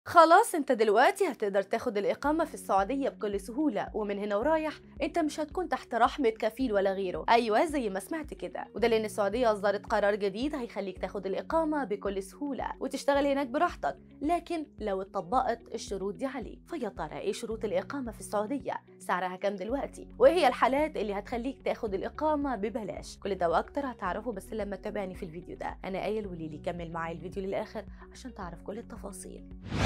خلاص انت دلوقتي هتقدر تاخد الإقامة في السعودية بكل سهولة ومن هنا ورايح انت مش هتكون تحت رحمة كفيل ولا غيره أيوة زي ما سمعت كده وده لأن السعودية أصدرت قرار جديد هيخليك تاخد الإقامة بكل سهولة وتشتغل هناك براحتك لكن لو اتطبقت الشروط دي عليك فيا ترى ايه شروط الإقامة في السعودية سعرها كام دلوقتي وايه هي الحالات اللي هتخليك تاخد الإقامة ببلاش كل ده وأكتر هتعرفه بس لما تتابعني في الفيديو ده أنا آية الوليلي كمل معايا الفيديو للآخر عشان تعرف كل التفاصيل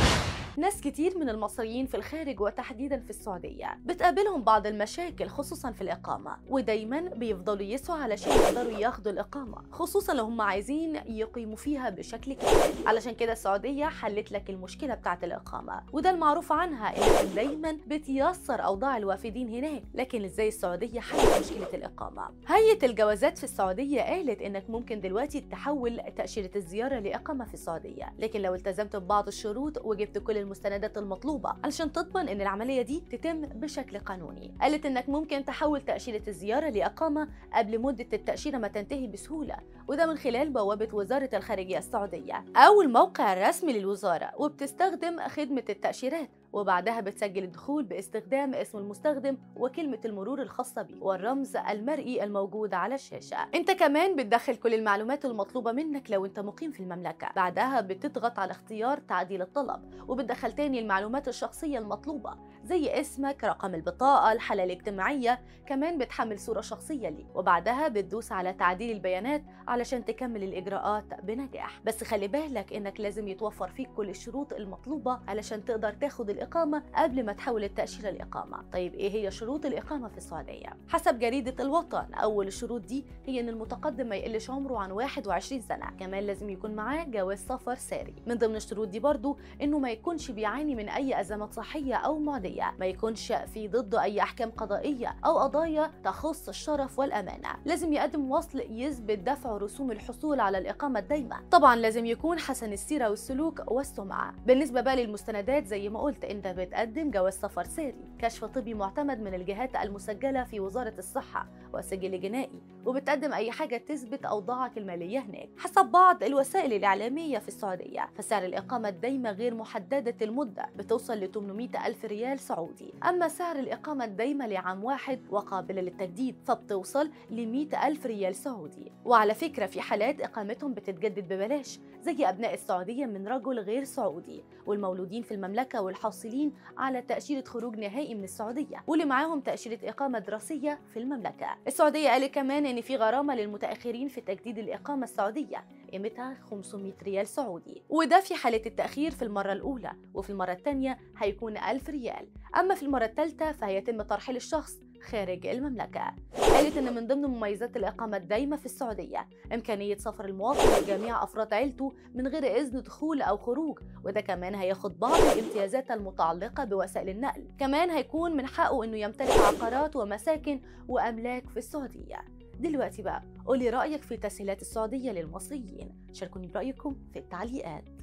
ناس كتير من المصريين في الخارج وتحديدا في السعودية بتقابلهم بعض المشاكل خصوصا في الإقامة ودايما بيفضلوا يسعوا علشان يقدروا ياخدوا الإقامة خصوصا لو هم عايزين يقيموا فيها بشكل كامل علشان كده السعودية حلت لك المشكلة بتاعة الإقامة وده المعروف عنها إنها دايما بتيسر أوضاع الوافدين هناك لكن إزاي السعودية حلت مشكلة الإقامة هيئة الجوازات في السعودية قالت إنك ممكن دلوقتي تحول تأشيرة الزيارة لإقامة في السعودية لكن لو التزمت ببعض الشروط وجبت كل المستندات المطلوبة علشان تضمن ان العملية دي تتم بشكل قانوني قالت انك ممكن تحول تأشيرة الزيارة لإقامة قبل مدة التأشيرة ما تنتهي بسهولة وده من خلال بوابة وزارة الخارجية السعودية أو الموقع الرسمي للوزارة وبتستخدم خدمة التأشيرات وبعدها بتسجل الدخول باستخدام اسم المستخدم وكلمة المرور الخاصة بيه والرمز المرئي الموجود على الشاشة انت كمان بتدخل كل المعلومات المطلوبة منك لو انت مقيم في المملكة بعدها بتضغط على اختيار تعديل الطلب وبتدخل تاني المعلومات الشخصية المطلوبة زي اسمك رقم البطاقة الحالة الاجتماعية كمان بتحمل صورة شخصية ليك وبعدها بتدوس على تعديل البيانات علشان تكمل الإجراءات بنجاح بس خلي بالك إنك لازم يتوفر فيك كل الشروط المطلوبة علشان تقدر تاخد الإقامة قبل ما تحول التأشيرة لإقامة طيب إيه هي شروط الإقامة في السعودية؟ حسب جريدة الوطن أول الشروط دي هي إن المتقدم ما يقلش عمره عن 21 سنة كمان لازم يكون معاه جواز سفر ساري من ضمن الشروط دي برضو إنه ما يكونش بيعاني من أي أزمات صحية أو معدية ما يكونش في ضده أي أحكام قضائية أو قضايا تخص الشرف والأمانة لازم يقدم وصل يثبت دفع رسوم الحصول على الإقامة الدايمة طبعا لازم يكون حسن السيرة والسلوك والسمعة بالنسبة بقى للمستندات زي ما قلت انت بتقدم جواز سفر ساري كشف طبي معتمد من الجهات المسجلة في وزارة الصحة وسجل جنائي وبتقدم أي حاجة تثبت أوضاعك المالية هناك حسب بعض الوسائل الإعلامية في السعودية فسعر الإقامة الدايمة غير محددة المدة بتوصل ل 800 ألف ريال سعودي أما سعر الإقامة الدايمة لعام واحد وقابلة للتجديد فبتوصل ل 100 ألف ريال سعودي وعلى فكرة في حالات إقامتهم بتتجدد ببلاش زي أبناء السعودية من رجل غير سعودي والمولودين في المملكة والحاصلين على تأشيرة خروج نهائي من السعودية واللي معاهم تأشيرة إقامة دراسية في المملكة السعودية قالت كمان إن في غرامة للمتأخرين في تجديد الإقامة السعودية قيمتها 500 ريال سعودي وده في حالة التأخير في المرة الأولى وفي المرة الثانية هيكون 1000 ريال أما في المرة الثالثة فهيتم ترحيل الشخص خارج المملكة قالت إن من ضمن مميزات الإقامة الدايمة في السعودية إمكانية سفر المواطن لجميع أفراد عيلته من غير إذن دخول أو خروج وده كمان هياخد بعض الامتيازات المتعلقة بوسائل النقل كمان هيكون من حقه إنه يمتلك عقارات ومساكن وأملاك في السعودية دلوقتي بقى قولي رأيك في تسهيلات السعودية للمصريين شاركوني برأيكم في التعليقات